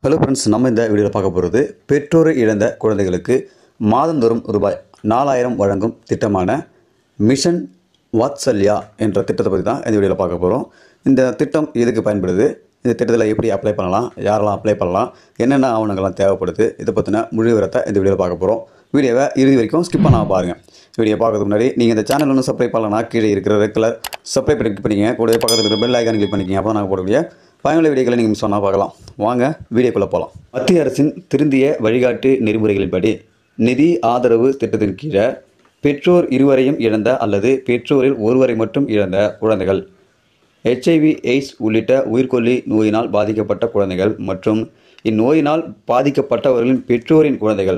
hello friends நம்ம இந்த வீடியோவில் பார்க்க போகிறது பெற்றோரை இழந்த குழந்தைகளுக்கு மாதந்தோறும் ரூபாய் நாலாயிரம் வழங்கும் திட்டமான மிஷன் வாத்சல்யா என்ற திட்டத்தை பற்றி தான் இந்த வீடியோவில் பார்க்க போகிறோம் இந்த திட்டம் எதுக்கு பயன்படுது இந்த திட்டத்தில் எப்படி அப்ளை பண்ணலாம் யாரெல்லாம் அப்ளை பண்ணலாம் என்னென்ன ஆவணங்கள்லாம் தேவைப்படுது இதை பற்றின முழு விவரத்தை இந்த வீடியோவில் பார்க்க போகிறோம் வீடியோவை இறுதி வரைக்கும் ஸ்கிப் பண்ணாமல் பாருங்கள் வீடியோ பார்க்கறதுக்கு முன்னாடி நீங்கள் இந்த சேனல் ஒன்றும் சப்ஸ்கிரைப் பண்ணலனா கீழே இருக்கிற ரெட் கலர் சப்ஸ்கிரைப் பண்ணி click பண்ணிக்கங்க கூடவே பக்கத்தில் இருக்கிற பெல் ஐக்கான் கிளிக் பண்ணிக்கங்க அப்போ நாங்கள் போடக்கூடிய பயனுள்ள வீடியோக்களை நீங்கள் மிஸ் பண்ணால் பார்க்கலாம் வாங்க வீடியோக்குள்ளே போகலாம் மத்திய அரசின் திருந்திய வழிகாட்டு நெறிமுறைகளின்படி நிதி ஆதரவு திட்டத்தின் கீழே பெற்றோர் இருவரையும் இழந்த அல்லது பெற்றோரில் ஒருவரை மட்டும் இழந்த குழந்தைகள் ஹெச்ஐவி எய்ட்ஸ் உள்ளிட்ட உயிர்கொல்லி நோயினால் பாதிக்கப்பட்ட குழந்தைகள் மற்றும் இந்நோயினால் பாதிக்கப்பட்டவர்களின் பெற்றோரின் குழந்தைகள்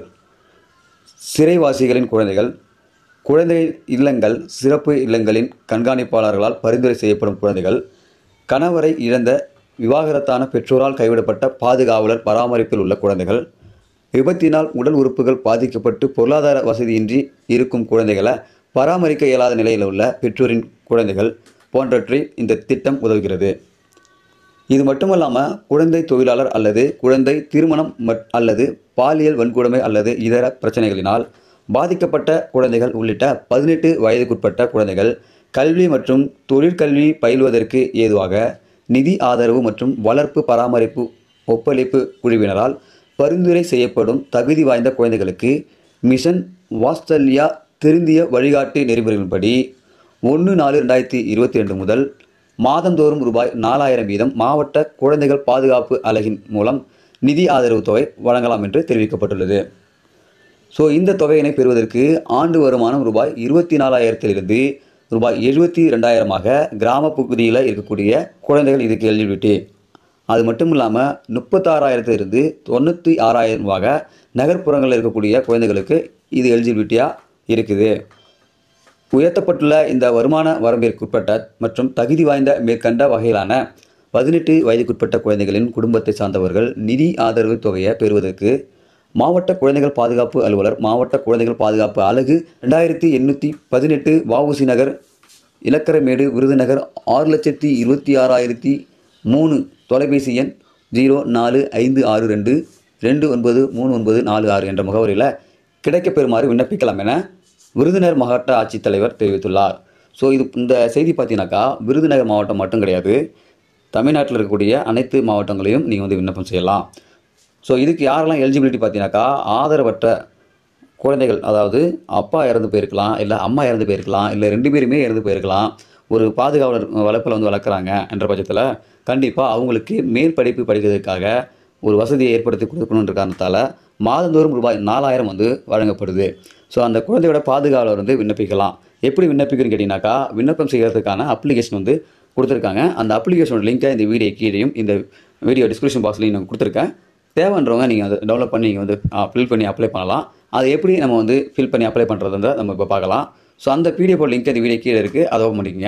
சிறைவாசிகளின் குழந்தைகள் குழந்தை இல்லங்கள் சிறப்பு இல்லங்களின் கண்காணிப்பாளர்களால் பரிந்துரை செய்யப்படும் குழந்தைகள் கணவரை இழந்த விவாகரத்தான பெற்றோரால் கைவிடப்பட்ட பாதுகாவலர் பராமரிப்பில் உள்ள குழந்தைகள் விபத்தினால் உடல் உறுப்புகள் பாதிக்கப்பட்டு பொருளாதார வசதியின்றி இருக்கும் குழந்தைகளை பராமரிக்க இயலாத நிலையில் உள்ள பெற்றோரின் குழந்தைகள் போன்றவற்றை இந்த திட்டம் உதவுகிறது இது மட்டுமல்லாமல் குழந்தை தொழிலாளர் அல்லது குழந்தை திருமணம் மற்- அல்லது பாலியல் வன்கொடுமை அல்லது இதர பிரச்சனைகளினால் பாதிக்கப்பட்ட குழந்தைகள் உள்ளிட்ட பதினெட்டு வயதுக்குட்பட்ட குழந்தைகள் கல்வி மற்றும் தொழிற்கல்வி பயில்வதற்கு ஏதுவாக நிதி ஆதரவு மற்றும் வளர்ப்பு பராமரிப்பு ஒப்பளிப்பு குழுவினரால் பரிந்துரை செய்யப்படும் தகுதி வாய்ந்த குழந்தைகளுக்கு மிஷன் வாஸ்தல்யா திருந்திய வழிகாட்டு நெறிமுறைகளின்படி ஒன்று நாலு ரெண்டாயிரத்தி இருபத்தி ரெண்டு முதல் மாதந்தோறும் ரூபாய் நாலாயிரம் வீதம் மாவட்ட குழந்தைகள் பாதுகாப்பு அலகின் மூலம் நிதி ஆதரவு தொகை வழங்கலாம் என்று தெரிவிக்கப்பட்டுள்ளது ஸோ இந்த தொகையினை பெறுவதற்கு ஆண்டு வருமானம் ரூபாய் இருபத்தி நாலாயிரத்திலிருந்து ரூபாய் எழுபத்தி ரெண்டாயிரமாக கிராம பகுதியில் இருக்கக்கூடிய குழந்தைகள் இதுக்கு எலிஜிபிலிட்டி அது மட்டும் இல்லாமல் முப்பத்தாறாயிரத்திலிருந்து தொண்ணூற்றி ஆறாயிரமாக நகர்ப்புறங்களில் இருக்கக்கூடிய குழந்தைகளுக்கு இது எலிஜிபிலிட்டியாக இருக்குது உயர்த்தப்பட்டுள்ள இந்த வருமான வரம்பிற்குட்பட்ட மற்றும் தகுதி வாய்ந்த மேற்கண்ட வகையிலான பதினெட்டு வயதுக்குட்பட்ட குழந்தைகளின் குடும்பத்தை சார்ந்தவர்கள் நிதி ஆதரவு தொகையை பெறுவதற்கு மாவட்ட குழந்தைகள் பாதுகாப்பு அலுவலர் மாவட்ட குழந்தைகள் பாதுகாப்பு அலகு ரெண்டாயிரத்தி எண்ணூற்றி பதினெட்டு வஉசி நகர் இலக்கரமேடு விருதுநகர் ஆறு லட்சத்தி இருபத்தி ஆறாயிரத்தி மூணு தொலைபேசி எண் ஜீரோ நாலு ஐந்து ஆறு ரெண்டு ரெண்டு ஒன்பது மூணு ஒன்பது நாலு ஆறு என்ற முகவரியில் கிடைக்கப்பெறுமாறு விண்ணப்பிக்கலாம் என விருதுநகர் மாவட்ட ஆட்சித்தலைவர் தெரிவித்துள்ளார் ஸோ இது இந்த செய்தி பார்த்தீங்கன்னாக்கா விருதுநகர் மாவட்டம் மட்டும் கிடையாது தமிழ்நாட்டில் இருக்கக்கூடிய அனைத்து மாவட்டங்களையும் நீங்கள் வந்து விண்ணப்பம் செய்யலாம் ஸோ இதுக்கு யாரெல்லாம் எலிஜிபிலிட்டி பார்த்தீங்கன்னாக்கா ஆதரவற்ற குழந்தைகள் அதாவது அப்பா இறந்து போயிருக்கலாம் இல்லை அம்மா இறந்து போயிருக்கலாம் இல்லை ரெண்டு பேருமே இறந்து போயிருக்கலாம் ஒரு பாதுகாவலர் வளர்ப்பில் வந்து வளர்க்குறாங்க என்ற பட்சத்தில் கண்டிப்பாக அவங்களுக்கு மேல் படிப்பு படிக்கிறதுக்காக ஒரு வசதியை ஏற்படுத்தி கொடுக்கணுன்ற காரணத்தால் மாதந்தோறும் ரூபாய் நாலாயிரம் வந்து வழங்கப்படுது ஸோ அந்த குழந்தையோட பாதுகாவலர் வந்து விண்ணப்பிக்கலாம் எப்படி விண்ணப்பிக்கணும்னு கேட்டிங்கனாக்கா விண்ணப்பம் செய்கிறதுக்கான அப்ளிகேஷன் வந்து கொடுத்துருக்காங்க அந்த அப்ளிகேஷனோட லிங்கை இந்த வீடியோ கீழேயும் இந்த வீடியோ டிஸ்கிரிப்ஷன் பாக்ஸ்லையும் நான் கொடுத்துருக்கேன் தேவைன்றவங்க நீங்கள் அதை டவுன்லோட் பண்ணி நீங்கள் வந்து ஃபில் பண்ணி அப்ளை பண்ணலாம் அதை எப்படி நம்ம வந்து ஃபில் பண்ணி அப்ளை பண்ணுறதுன்ற நம்ம இப்போ பார்க்கலாம் ஸோ அந்த பிடிஎஃப் லிங்க் இந்த வீடியோ கீழே இருக்குது அதை ஓப்பன் பண்ணிக்கங்க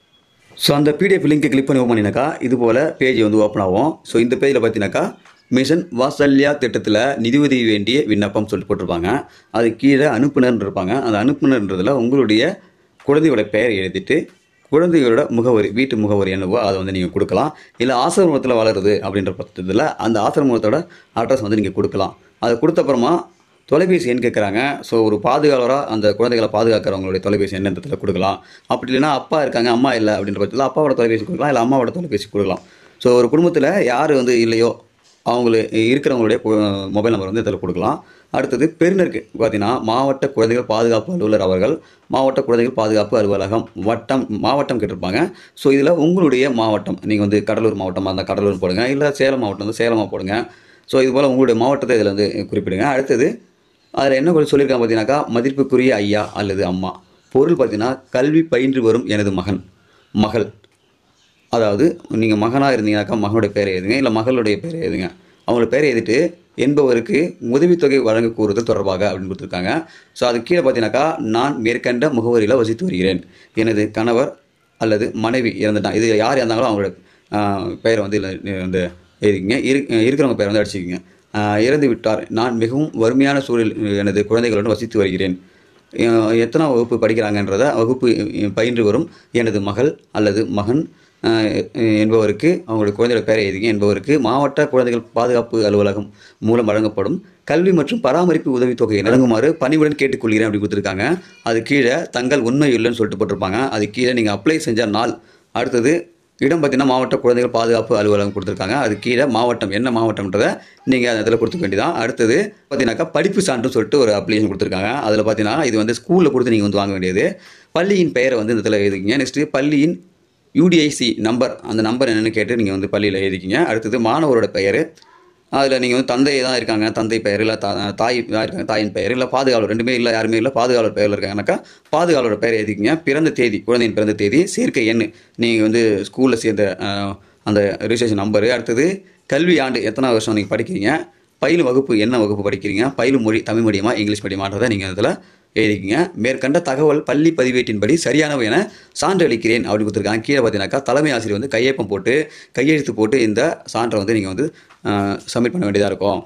ஸோ அந்த பிடிஎஃப் லிங்கை கிளிக் பண்ணி ஓப்பன் பண்ணினாக்கா இது போல் பேஜ் வந்து ஓப்பன் ஆகும் ஸோ இந்த பேஜில் பார்த்தீங்கன்னாக்கா மிஷன் வாசல்யா திட்டத்தில் நிதியுதவி வேண்டிய விண்ணப்பம் சொல்லி போட்டிருப்பாங்க அது கீழே அனுப்புனர் இருப்பாங்க அந்த அனுப்புனர்ன்றதில் உங்களுடைய குழந்தையோட பெயர் எழுதிட்டு குழந்தைகளோட முகவரி வீட்டு முகவரி என்னவோ அதை வந்து நீங்கள் கொடுக்கலாம் இல்லை ஆசிரமத்தில் வளருது அப்படின்ற பட்சத்தில் அந்த ஆசிரமத்தோட அட்ரஸ் வந்து நீங்கள் கொடுக்கலாம் அதை கொடுத்தப்புறமா தொலைபேசி எண் கேட்குறாங்க ஸோ ஒரு பாதுகாவலராக அந்த குழந்தைகளை பாதுகாக்கிறவங்களுடைய தொலைபேசி எண்ணத்தில் கொடுக்கலாம் அப்படி இல்லைன்னா அப்பா இருக்காங்க அம்மா இல்லை அப்படின்ற பட்சத்தில் அப்பாவோட தொலைபேசி கொடுக்கலாம் இல்லை அம்மாவோட தொலைபேசி கொடுக்கலாம் ஸோ ஒரு குடும்பத்தில் யார் வந்து இல்லையோ அவங்களு இருக்கிறவங்களுடைய கு- மொபைல் நம்பர் வந்து இதில் கொடுக்கலாம் அடுத்தது பெருநருக்கு பார்த்தீங்கன்னா மாவட்ட குழந்தைகள் பாதுகாப்பு அலுவலர் அவர்கள் மாவட்ட குழந்தைகள் பாதுகாப்பு அலுவலகம் வட்டம் மாவட்டம் கேட்டிருப்பாங்க ஸோ இதில் உங்களுடைய மாவட்டம் நீங்கள் வந்து கடலூர் மாவட்டமாக இருந்தால் கடலூர் போடுங்க இல்லை சேலம் மாவட்டம் வந்து சேலமாக போடுங்க ஸோ இது போல் உங்களுடைய மாவட்டத்தை இதில் வந்து குறிப்பிடுங்க அடுத்தது அதில் என்ன கொஞ்சம் சொல்லியிருக்காங்க பார்த்தீங்கன்னாக்கா மதிப்புக்குரிய ஐயா அல்லது அம்மா பொருள் பார்த்தீங்கன்னா கல்வி பயின்று வரும் எனது மகன் மகள் அதாவது நீங்கள் மகனாக இருந்தீங்கன்னாக்கா மகனுடைய பேரை எழுதுங்க இல்லை மகளுடைய பேரை எழுதுங்க அவங்களோட பேரை எழுதிட்டு என்பவருக்கு உதவித்தொகை வழங்க கூறுதல் தொடர்பாக அப்படின்னு கொடுத்துருக்காங்க ஸோ அது கீழே பார்த்தீங்கன்னாக்கா நான் மேற்கண்ட முகவரியில் வசித்து வருகிறேன் எனது கணவர் அல்லது மனைவி இறந்துட்டான் இது யார் இறந்தாங்களோ அவங்களோட ஆஹ், பெயரை வந்து இதில் வந்து எழுதிக்கிங்க இரு இருக்கிறவங்க பேரை வந்து அடிச்சுக்கிங்க ஆஹ், இறந்து விட்டார் நான் மிகவும் வறுமையான சூழலில் எனது குழந்தைகளுடன் வசித்து வருகிறேன் அஹ் எத்தனாம் வகுப்பு படிக்கிறாங்கன்றத வகுப்பு அஹ், பயின்று வரும் எனது மகள் அல்லது மகன் அஹ், என்பவருக்கு அவங்களுடைய குழந்தையோட பெயரை எழுதிங்க என்பவருக்கு மாவட்ட குழந்தைகள் பாதுகாப்பு அலுவலகம் மூலம் வழங்கப்படும் கல்வி மற்றும் பராமரிப்பு உதவித்தொகையை வழங்குமாறு பணிவுடன் கேட்டுக்கொள்கிறேன் அப்படி கொடுத்துருக்காங்க அது கீழே தங்கள் உண்மை இல்லைன்னு சொல்லிட்டு போட்டிருப்பாங்க அது கீழே நீங்கள் அப்ளை செஞ்ச நாள் அடுத்தது இடம் பார்த்தீங்கன்னா மாவட்ட குழந்தைகள் பாதுகாப்பு அலுவலகம் கொடுத்துருக்காங்க அது கீழே மாவட்டம் என்ன மாவட்டம்ன்றதை நீங்கள் அந்த இடத்துல கொடுத்துக்க வேண்டியதான் அடுத்தது பார்த்தீங்கன்னாக்கா படிப்பு சான்றுன்னு சொல்லிட்டு ஒரு அப்ளிகேஷன் கொடுத்துருக்காங்க அதில் பார்த்தீங்கன்னா இது வந்து ஸ்கூலில் கொடுத்து நீங்கள் வந்து வாங்க வேண்டியது பள்ளியின் பெயரை வந்து இந்த இடத்துல எழுதிக்கிங்க நெக்ஸ்ட்டு பள்ளியின் யூடிஐசி நம்பர் அந்த நம்பர் என்னென்னு கேட்டு நீங்கள் வந்து பள்ளியில் எழுதிக்கிங்க அடுத்தது மாணவரோட பெயர் அதில் நீங்கள் வந்து தந்தை தான் இருக்காங்க தந்தை பெயர் இல்லை தா தாய் தான் இருக்காங்க தாயின் பெயர் இல்லை பாதுகாவலர் ரெண்டுமே இல்லை யாருமே இல்லை பாதுகாவலர் பெயரில் இருக்காங்கனாக்கா பாதுகாவலரோட பெயர் எழுதிக்கிங்க பிறந்த தேதி குழந்தையின் பிறந்த தேதி சேர்க்கை எண் நீங்கள் வந்து ஸ்கூலில் சேர்ந்த அஹ், அந்த ரிஜிஸ்ட்ரேஷன் நம்பரு அடுத்தது கல்வி ஆண்டு எத்தனை வருஷம் நீங்கள் படிக்கிறீங்க பயிலும் வகுப்பு என்ன வகுப்பு படிக்கிறீங்க பயிலும் மொழி தமிழ் மீடியமா இங்கிலீஷ் மீடியமான்றதை நீங்கள் அதில் எழுதிக்கிங்க மேற்கண்ட தகவல் பள்ளி பதிவேட்டின்படி சரியானவை என சான்று அளிக்கிறேன் அப்படி கொடுத்துருக்காங்க கீழே பார்த்தீங்கன்னாக்கா தலைமை ஆசிரியர் வந்து கையொப்பம் போட்டு கையெழுத்து போட்டு இந்த சான்றை வந்து நீங்கள் வந்து சப்மிட் பண்ண வேண்டியதாக இருக்கும்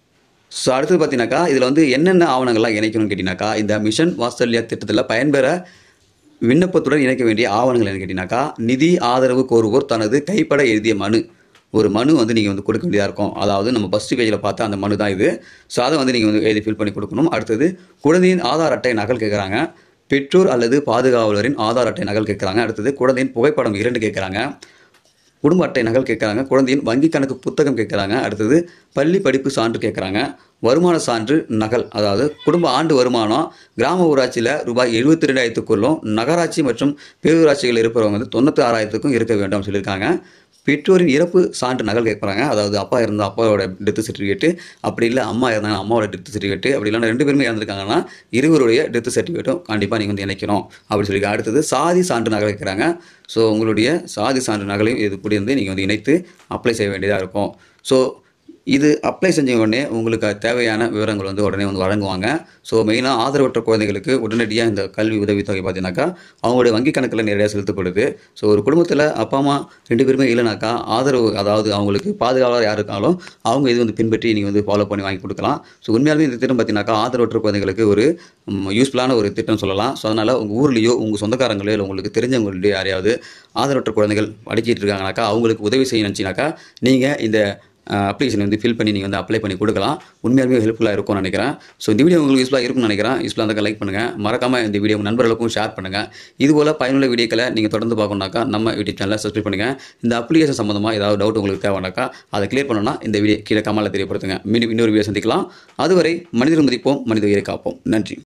ஸோ அடுத்தது பார்த்தீங்கன்னாக்கா இதில் வந்து என்னென்ன ஆவணங்கள்லாம் இணைக்கணும்னு கேட்டிங்கனாக்கா இந்த மிஷன் வாத்சல்யா திட்டத்தில் பயன்பெற விண்ணப்பத்துடன் இணைக்க வேண்டிய ஆவணங்கள் என்னன்னு கேட்டிங்கனாக்கா நிதி ஆதரவு கோருவோர் தனது கைப்பட எழுதிய மனு ஒரு மனு வந்து நீங்கள் வந்து கொடுக்க வேண்டியதாக இருக்கும் அதாவது நம்ம ஃபஸ்ட்டு பேஜில் பார்த்தா அந்த மனு தான் இது ஸோ அதை வந்து நீங்கள் வந்து எழுதி ஃபில் பண்ணி கொடுக்கணும் அடுத்தது குழந்தையின் ஆதார் அட்டை நகல் கேட்குறாங்க பெற்றோர் அல்லது பாதுகாவலரின் ஆதார் அட்டை நகல் கேட்குறாங்க அடுத்தது குழந்தையின் புகைப்படம் இரண்டு கேட்குறாங்க குடும்ப அட்டை நகல் கேட்குறாங்க குழந்தையின் வங்கி கணக்கு புத்தகம் கேட்குறாங்க அடுத்தது பள்ளி படிப்பு சான்று கேட்குறாங்க வருமான சான்று நகல் அதாவது குடும்ப ஆண்டு வருமானம் கிராம ஊராட்சியில் ரூபாய் எழுபத்தி ரெண்டாயிரத்துக்குள்ளும் நகராட்சி மற்றும் பேரூராட்சிகள் இருப்பவங்க வந்து தொண்ணூற்றி ஆறாயிரத்துக்கும் இருக்க வேண்டும் சொல்லியிருக்காங்க பெற்றோரின் இறப்பு சான்று நகல் கேட்குறாங்க அதாவது அப்பா இருந்தால் அப்பாவோட டெத் சர்டிஃபிகேட்டு அப்படி இல்லை அம்மா இருந்தாங்க அம்மாவோட டெத் சர்டிஃபிகேட்டு அப்படி இல்லைன்னா ரெண்டு பேருமே இறந்துருக்காங்கன்னா இருவருடைய டெத் சர்டிஃபிகேட்டும் கண்டிப்பாக நீங்கள் வந்து இணைக்கணும் அப்படி சொல்லி அடுத்தது சாதி சான்று நகல் கேட்குறாங்க ஸோ உங்களுடைய சாதி சான்று நகலையும் இது கூட வந்து நீங்கள் வந்து இணைத்து அப்ளை செய்ய வேண்டியதாக இருக்கும் ஸோ இது அப்ளை செஞ்ச உடனே உங்களுக்கு தேவையான விவரங்கள் வந்து உடனே வந்து வழங்குவாங்க ஸோ மெயினாக ஆதரவற்ற குழந்தைகளுக்கு உடனடியாக இந்த கல்வி உதவித்தொகை பார்த்தீங்கன்னாக்கா அவங்களுடைய வங்கி கணக்கில் நேரடியாக செலுத்தப்படுது ஸோ ஒரு குடும்பத்தில் அப்பா அம்மா ரெண்டு பேருமே இல்லைனாக்கா ஆதரவு அதாவது அவங்களுக்கு பாதுகாவலர் யார் இருக்காங்களோ அவங்க இது வந்து பின்பற்றி நீங்கள் வந்து ஃபாலோ பண்ணி வாங்கி கொடுக்கலாம் ஸோ உண்மையாலுமே இந்த திட்டம் பார்த்தீங்கன்னாக்கா ஆதரவற்ற குழந்தைகளுக்கு ஒரு யூஸ்ஃபுல்லான ஒரு திட்டம் சொல்லலாம் ஸோ அதனால் உங்கள் ஊர்லேயோ உங்கள் சொந்தக்காரங்களோ இல்லை உங்களுக்கு தெரிஞ்சவங்களுடைய யாரையாவது ஆதரவற்ற குழந்தைகள் படிச்சிட்டு இருக்காங்கனாக்கா அவங்களுக்கு உதவி செய்ய நினச்சினாக்கா நீங்கள் இந்த அப்ளிகேஷன் வந்து ஃபில் பண்ணி நீங்கள் வந்து அப்ளை பண்ணி கொடுக்கலாம் உண்மையாலுமே ஹெல்ப்ஃபுல்லாக இருக்கும்னு நினைக்கிறேன் ஸோ இந்த வீடியோ உங்களுக்கு யூஸ்ஃபுல்லாக இருக்கும்னு நினைக்கிறேன் யூஸ்ஃபுல்லாக இருந்தால் லைக் பண்ணுங்கள் மறக்காமல் இந்த வீடியோ உங்கள் நண்பர்களுக்கும் ஷேர் பண்ணுங்கள் இதுபோல் பயனுள்ள வீடியோக்களை நீங்கள் தொடர்ந்து பார்க்கணுனாக்கா நம்ம யூடியூப் சேனலை சப்ஸ்கிரைப் பண்ணுங்கள் இந்த அப்ளிகேஷன் சம்மந்தமாக ஏதாவது டவுட் உங்களுக்கு தேவைனாக்கா அதை கிளியர் பண்ணணும்னா இந்த வீடியோ கீழே கமெண்ட்டில் தெரியப்படுத்துங்க மீண்டும் இன்னொரு வீடியோ சந்திக்கலாம் அதுவரை மனிதர் மதிப்போம் மனித உயிரை காப்போம் நன்றி